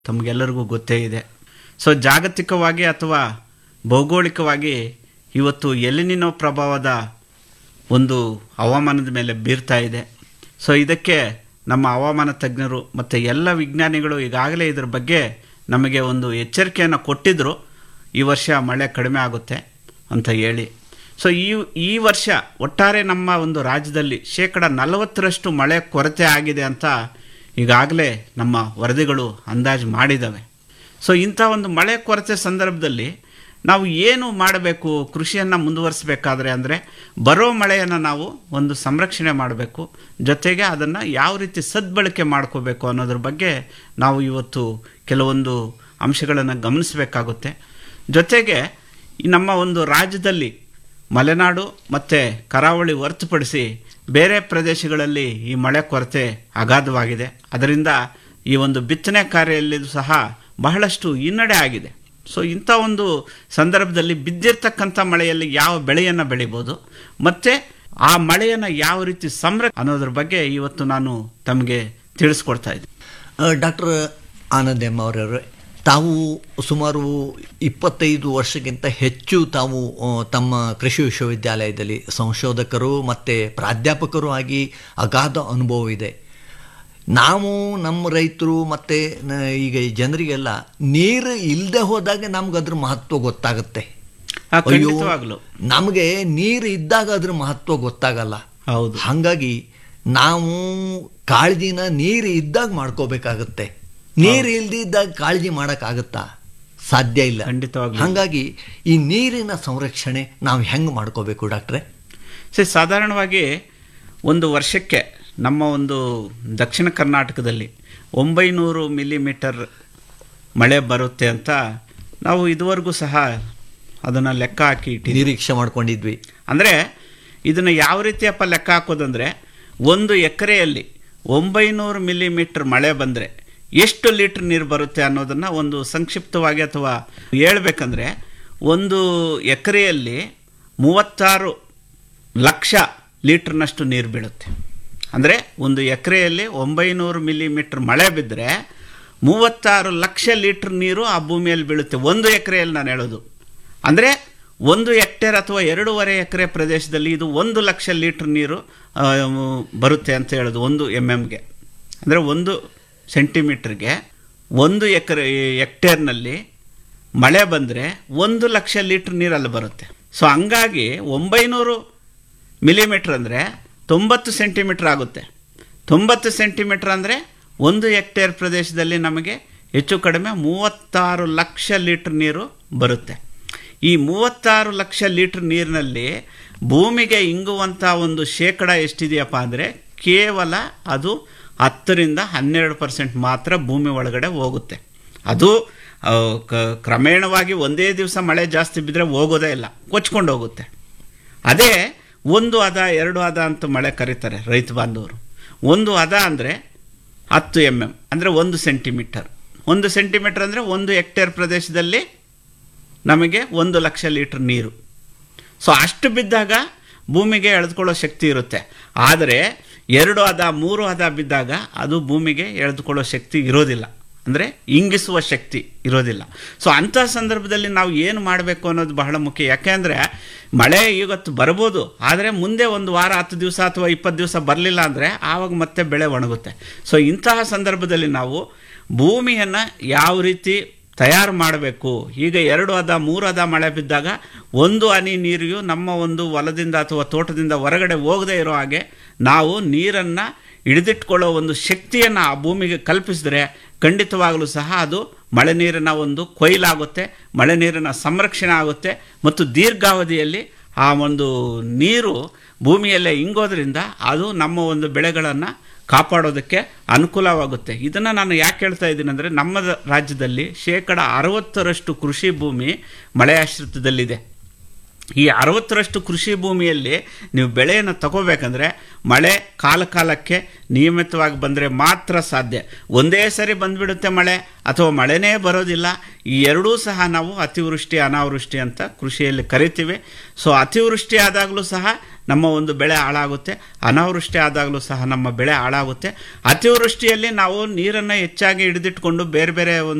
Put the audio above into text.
ತಮಗೆಲ್ಲರಿಗೂ ಗೊತ್ತೇ ಇದೆ ಸೊ ಜಾಗತಿಕವಾಗಿ ಅಥವಾ ಭೌಗೋಳಿಕವಾಗಿ ಇವತ್ತು ಎಲಿನಿನೋ ಪ್ರಭಾವದ ಒಂದು ಹವಾಮಾನದ ಮೇಲೆ ಬೀರ್ತಾ ಇದೆ ಸೊ ಇದಕ್ಕೆ ನಮ್ಮ ಹವಾಮಾನ ತಜ್ಞರು ಮತ್ತು ಎಲ್ಲ ವಿಜ್ಞಾನಿಗಳು ಈಗಾಗಲೇ ಇದರ ಬಗ್ಗೆ ನಮಗೆ ಒಂದು ಎಚ್ಚರಿಕೆಯನ್ನು ಕೊಟ್ಟಿದ್ದರು ಈ ವರ್ಷ ಮಳೆ ಕಡಿಮೆ ಆಗುತ್ತೆ ಅಂತ ಹೇಳಿ ಸೊ ಈ ಈ ವರ್ಷ ಒಟ್ಟಾರೆ ನಮ್ಮ ಒಂದು ರಾಜ್ಯದಲ್ಲಿ ಶೇಕಡ ನಲವತ್ತರಷ್ಟು ಮಳೆ ಕೊರತೆ ಆಗಿದೆ ಅಂತ ಈಗಾಗಲೇ ನಮ್ಮ ವರದಿಗಳು ಅಂದಾಜು ಮಾಡಿದ್ದಾವೆ ಸೊ ಇಂಥ ಒಂದು ಮಳೆ ಕೊರತೆ ಸಂದರ್ಭದಲ್ಲಿ ನಾವು ಏನು ಮಾಡಬೇಕು ಕೃಷಿಯನ್ನು ಮುಂದುವರಿಸಬೇಕಾದ್ರೆ ಅಂದರೆ ಬರೋ ಮಳೆಯನ್ನು ನಾವು ಒಂದು ಸಂರಕ್ಷಣೆ ಮಾಡಬೇಕು ಜೊತೆಗೆ ಅದನ್ನು ಯಾವ ರೀತಿ ಸದ್ಬಳಕೆ ಮಾಡ್ಕೋಬೇಕು ಅನ್ನೋದ್ರ ಬಗ್ಗೆ ನಾವು ಇವತ್ತು ಕೆಲವೊಂದು ಅಂಶಗಳನ್ನು ಗಮನಿಸಬೇಕಾಗುತ್ತೆ ಜೊತೆಗೆ ಈ ನಮ್ಮ ಒಂದು ರಾಜ್ಯದಲ್ಲಿ ಮಲೆನಾಡು ಮತ್ತು ಕರಾವಳಿ ಹೊರತುಪಡಿಸಿ ಬೇರೆ ಪ್ರದೇಶಗಳಲ್ಲಿ ಈ ಮಳೆ ಕೊರತೆ ಅಗಾಧವಾಗಿದೆ ಅದರಿಂದ ಈ ಒಂದು ಬಿತ್ತನೆ ಕಾರ್ಯದಲ್ಲಿಯೂ ಸಹ ಬಹಳಷ್ಟು ಹಿನ್ನಡೆ ಆಗಿದೆ ಸೊ ಇಂಥ ಒಂದು ಸಂದರ್ಭದಲ್ಲಿ ಬಿದ್ದಿರ್ತಕ್ಕಂಥ ಮಳೆಯಲ್ಲಿ ಯಾವ ಬೆಳೆಯನ್ನು ಬೆಳಿಬೋದು ಮತ್ತು ಆ ಮಳೆಯನ್ನು ಯಾವ ರೀತಿ ಸಂರ ಅನ್ನೋದ್ರ ಬಗ್ಗೆ ಇವತ್ತು ನಾನು ತಮಗೆ ತಿಳಿಸ್ಕೊಡ್ತಾ ಇದ್ದೀನಿ ಡಾಕ್ಟರ್ ಆನಂದ್ ಎಂ ಅವರವರೇ ತಾವು ಸುಮಾರು ಇಪ್ಪತ್ತೈದು ವರ್ಷಕ್ಕಿಂತ ಹೆಚ್ಚು ತಾವು ಆ, ತಮ್ಮ ಕೃಷಿ ವಿಶ್ವವಿದ್ಯಾಲಯದಲ್ಲಿ ಸಂಶೋಧಕರು ಮತ್ತು ಪ್ರಾಧ್ಯಾಪಕರು ಆಗಿ ಅಗಾಧ ಅನುಭವ ಇದೆ ನಾವು ನಮ್ಮ ರೈತರು ಮತ್ತು ಈಗ ಈ ಜನರಿಗೆಲ್ಲ ನೀರು ಇಲ್ಲದೆ ಹೋದಾಗ ನಮ್ಗೆ ಅದ್ರ ಮಹತ್ವ ಗೊತ್ತಾಗುತ್ತೆ ಆ, ಅಯ್ಯೋ ಖಂಡಿತವಾಗ್ಲೂ. ನಮಗೆ ನೀರು ಇದ್ದಾಗ ಅದ್ರ ಮಹತ್ವ ಗೊತ್ತಾಗಲ್ಲ ಹೌದು ಹಾಗಾಗಿ ನಾವು ಕಾಳಜಿನ ನೀರು ಇದ್ದಾಗ ಮಾಡ್ಕೋಬೇಕಾಗತ್ತೆ ನೀರು ಇಲ್ದಿದ್ದಾಗ ಕಾಳಜಿ ಮಾಡೋಕ್ಕಾಗತ್ತಾ ಸಾಧ್ಯ ಇಲ್ಲ ಖಂಡಿತವಾಗ್ಲೂ. ಹಾಗಾಗಿ ಈ ನೀರಿನ ಸಂರಕ್ಷಣೆ ನಾವು ಹೆಂಗೆ ಮಾಡ್ಕೋಬೇಕು ಡಾಕ್ಟ್ರೆ ಸರಿ ಸಾಧಾರಣವಾಗಿ ಒಂದು ವರ್ಷಕ್ಕೆ ನಮ್ಮ ಒಂದು ದಕ್ಷಿಣ ಕರ್ನಾಟಕದಲ್ಲಿ ಒಂಬೈನೂರು ಮಿಲಿಮೀಟರ್ ಮಳೆ ಬರುತ್ತೆ ಅಂತ ನಾವು ಇದುವರೆಗೂ ಸಹ ಅದನ್ನು ಲೆಕ್ಕ ಹಾಕಿ ಇಟ್ಟಿದ್ದೀವಿ ನಿರೀಕ್ಷೆ ಮಾಡ್ಕೊಂಡಿದ್ವಿ ಅಂದರೆ ಇದನ್ನು ಯಾವ ರೀತಿಯಪ್ಪ ಲೆಕ್ಕ ಹಾಕೋದಂದರೆ ಒಂದು ಎಕರೆಯಲ್ಲಿ ಒಂಬೈನೂರು ಮಿಲಿಮೀಟರ್ ಮಳೆ ಬಂದರೆ ಎಷ್ಟು ಲೀಟ್ರ್ ನೀರು ಬರುತ್ತೆ ಅನ್ನೋದನ್ನು ಒಂದು ಸಂಕ್ಷಿಪ್ತವಾಗಿ ಅಥವಾ ಹೇಳ್ಬೇಕಂದ್ರೆ ಒಂದು ಎಕರೆಯಲ್ಲಿ ಮೂವತ್ತಾರು ಲಕ್ಷ ಲೀಟ್ರ್ನಷ್ಟು ನೀರು ಬೀಳುತ್ತೆ ಅಂದರೆ ಒಂದು ಎಕರೆಯಲ್ಲಿ ಒಂಬೈನೂರು ಮಿಲಿಮೀಟ್ರ್ ಮಳೆ ಬಿದ್ದರೆ ಮೂವತ್ತಾರು ಲಕ್ಷ ಲೀಟ್ರ್ ನೀರು ಆ ಭೂಮಿಯಲ್ಲಿ ಬೀಳುತ್ತೆ ಒಂದು ಎಕರೆಯಲ್ಲಿ ನಾನು ಹೇಳೋದು ಅಂದರೆ ಒಂದು ಹೆಕ್ಟೇರ್ ಅಥವಾ ಎರಡೂವರೆ ಎಕರೆ ಪ್ರದೇಶದಲ್ಲಿ ಇದು ಒಂದು ಲಕ್ಷ ಲೀಟ್ರ್ ನೀರು ಆ, ಬರುತ್ತೆ ಅಂತ ಹೇಳೋದು ಒಂದು ಎಮ್ ಎಮ್ಗೆ ಅಂದರೆ ಒಂದು ಸೆಂಟಿಮೀಟ್ರಿಗೆ ಒಂದು ಎಕರೆ ಹೆಕ್ಟೇರ್ನಲ್ಲಿ ಮಳೆ ಬಂದರೆ ಒಂದು ಲಕ್ಷ ಲೀಟ್ರ್ ನೀರಲ್ಲಿ ಬರುತ್ತೆ ಸೊ ಹಂಗಾಗಿ ಒಂಬೈನೂರು ಮಿಲಿಮೀಟ್ರ್ ಅಂದರೆ ತೊಂಬತ್ತು ಸೆಂಟಿಮೀಟ್ರ್ ಆಗುತ್ತೆ ತೊಂಬತ್ತು ಸೆಂಟಿಮೀಟ್ರ್ ಅಂದರೆ ಒಂದು ಹೆಕ್ಟೇರ್ ಪ್ರದೇಶದಲ್ಲಿ ನಮಗೆ ಹೆಚ್ಚು ಕಡಿಮೆ ಮೂವತ್ತಾರು ಲಕ್ಷ ಲೀಟ್ರ್ ನೀರು ಬರುತ್ತೆ ಈ ಮೂವತ್ತಾರು ಲಕ್ಷ ಲೀಟ್ರ್ ನೀರಿನಲ್ಲಿ ಭೂಮಿಗೆ ಇಂಗುವಂಥ ಒಂದು ಶೇಕಡ ಎಷ್ಟಿದೆಯಪ್ಪ ಅಂದರೆ ಕೇವಲ ಅದು ಹತ್ತರಿಂದ ಹನ್ನೆರಡು ಪರ್ಸೆಂಟ್ ಮಾತ್ರ ಭೂಮಿ ಒಳಗಡೆ ಹೋಗುತ್ತೆ ಅದು ಆ, ಕ- ಕ್ರಮೇಣವಾಗಿ ಒಂದೇ ದಿವಸ ಮಳೆ ಜಾಸ್ತಿ ಬಿದ್ದರೆ ಹೋಗೋದೇ ಇಲ್ಲ ಕೊಚ್ಕೊಂಡು ಹೋಗುತ್ತೆ ಅದೇ ಒಂದು ಅದ ಎರಡು ಅದ ಅಂತ ಮಳೆ ಕರೀತಾರೆ ರೈತ ಬಾಂಧವರು ಒಂದು ಅದ ಅಂದರೆ ಹತ್ತು ಎಮ್ ಎಮ್ ಅಂದರೆ ಒಂದು ಸೆಂಟಿಮೀಟರ್ ಒಂದು ಸೆಂಟಿಮೀಟರ್ ಅಂದರೆ ಒಂದು ಹೆಕ್ಟೇರ್ ಪ್ರದೇಶದಲ್ಲಿ ನಮಗೆ ಒಂದು ಲಕ್ಷ ಲೀಟ್ರ್ ನೀರು ಸೊ ಅಷ್ಟು ಬಿದ್ದಾಗ ಭೂಮಿಗೆ ಎಳೆದುಕೊಳ್ಳೋ ಶಕ್ತಿ ಇರುತ್ತೆ ಆದರೆ ಎರಡು ಅದ ಮೂರು ಅದ ಬಿದ್ದಾಗ ಅದು ಭೂಮಿಗೆ ಎಳೆದುಕೊಳ್ಳೋ ಶಕ್ತಿ ಇರೋದಿಲ್ಲ ಅಂದರೆ ಇಂಗಿಸುವ ಶಕ್ತಿ ಇರೋದಿಲ್ಲ ಸೊ ಅಂಥ ಸಂದರ್ಭದಲ್ಲಿ ನಾವು ಏನು ಮಾಡಬೇಕು ಅನ್ನೋದು ಬಹಳ ಮುಖ್ಯ ಯಾಕೆಂದರೆ ಮಳೆ ಇವತ್ತು ಬರ್ಬೋದು ಆದರೆ ಮುಂದೆ ಒಂದು ವಾರ ಹತ್ತು ದಿವಸ ಅಥವಾ ಇಪ್ಪತ್ತು ದಿವಸ ಬರಲಿಲ್ಲ ಅಂದರೆ ಆವಾಗ ಮತ್ತೆ ಬೆಳೆ ಒಣಗುತ್ತೆ ಸೊ ಇಂತಹ ಸಂದರ್ಭದಲ್ಲಿ ನಾವು ಭೂಮಿಯನ್ನು ಯಾವ ರೀತಿ ತಯಾರು ಮಾಡಬೇಕು ಈಗ ಎರಡು ಅದ ಮೂರು ಅದ ಮಳೆ ಬಿದ್ದಾಗ ಒಂದು ಹನಿ ನೀರಿಗೂ ನಮ್ಮ ಒಂದು ಹೊಲದಿಂದ ಅಥವಾ ತೋಟದಿಂದ ಹೊರಗಡೆ ಹೋಗದೇ ಇರೋ ಹಾಗೆ ನಾವು ನೀರನ್ನು ಹಿಡಿದಿಟ್ಕೊಳ್ಳೋ ಒಂದು ಶಕ್ತಿಯನ್ನು ಆ ಭೂಮಿಗೆ ಕಲ್ಪಿಸಿದ್ರೆ ಖಂಡಿತವಾಗಲೂ ಸಹ ಅದು ಮಳೆ ನೀರಿನ ಒಂದು ಕೊಯ್ಲಾಗುತ್ತೆ ಮಳೆ ನೀರಿನ ಸಂರಕ್ಷಣೆ ಆಗುತ್ತೆ ಮತ್ತು ದೀರ್ಘಾವಧಿಯಲ್ಲಿ ಆ ಒಂದು ನೀರು ಭೂಮಿಯಲ್ಲೇ ಇಂಗೋದ್ರಿಂದ ಅದು ನಮ್ಮ ಒಂದು ಬೆಳೆಗಳನ್ನು ಕಾಪಾಡೋದಕ್ಕೆ ಅನುಕೂಲವಾಗುತ್ತೆ ಇದನ್ನು ನಾನು ಯಾಕೆ ಹೇಳ್ತಾ ಇದ್ದೀನಿ ಅಂದರೆ ನಮ್ಮ ದ- ರಾಜ್ಯದಲ್ಲಿ ಶೇಕಡ ಅರವತ್ತರಷ್ಟು ಕೃಷಿ ಭೂಮಿ ಮಳೆಯಾಶ್ರಿತದಲ್ಲಿದೆ ಈ ಅರವತ್ತರಷ್ಟು ಕೃಷಿ ಭೂಮಿಯಲ್ಲಿ ನೀವು ಬೆಳೆಯನ್ನು ತಗೋಬೇಕಂದ್ರೆ ಮಳೆ ಕಾಲ ಕಾಲಕ್ಕೆ ನಿಯಮಿತವಾಗಿ ಬಂದರೆ ಮಾತ್ರ ಸಾಧ್ಯ ಒಂದೇ ಸರಿ ಬಂದ್ಬಿಡುತ್ತೆ ಮಳೆ ಅಥವಾ ಮಳೆನೇ ಬರೋದಿಲ್ಲ ಈ ಎರಡೂ ಸಹ ನಾವು ಅತಿವೃಷ್ಟಿ ಅನಾವೃಷ್ಟಿ ಅಂತ ಕೃಷಿಯಲ್ಲಿ ಕರಿತೀವಿ ಸೊ ಅತಿವೃಷ್ಟಿ ಆದಾಗಲೂ ಸಹ ನಮ್ಮ ಒಂದು ಬೆಳೆ ಹಾಳಾಗುತ್ತೆ ಅನಾವೃಷ್ಟಿ ಆದಾಗಲೂ ಸಹ ನಮ್ಮ ಬೆಳೆ ಹಾಳಾಗುತ್ತೆ ಅತಿವೃಷ್ಟಿಯಲ್ಲಿ ನಾವು ನೀರನ್ನು ಹೆಚ್ಚಾಗಿ ಹಿಡಿದಿಟ್ಕೊಂಡು ಬೇರೆ ಬೇರೆ ಒಂದು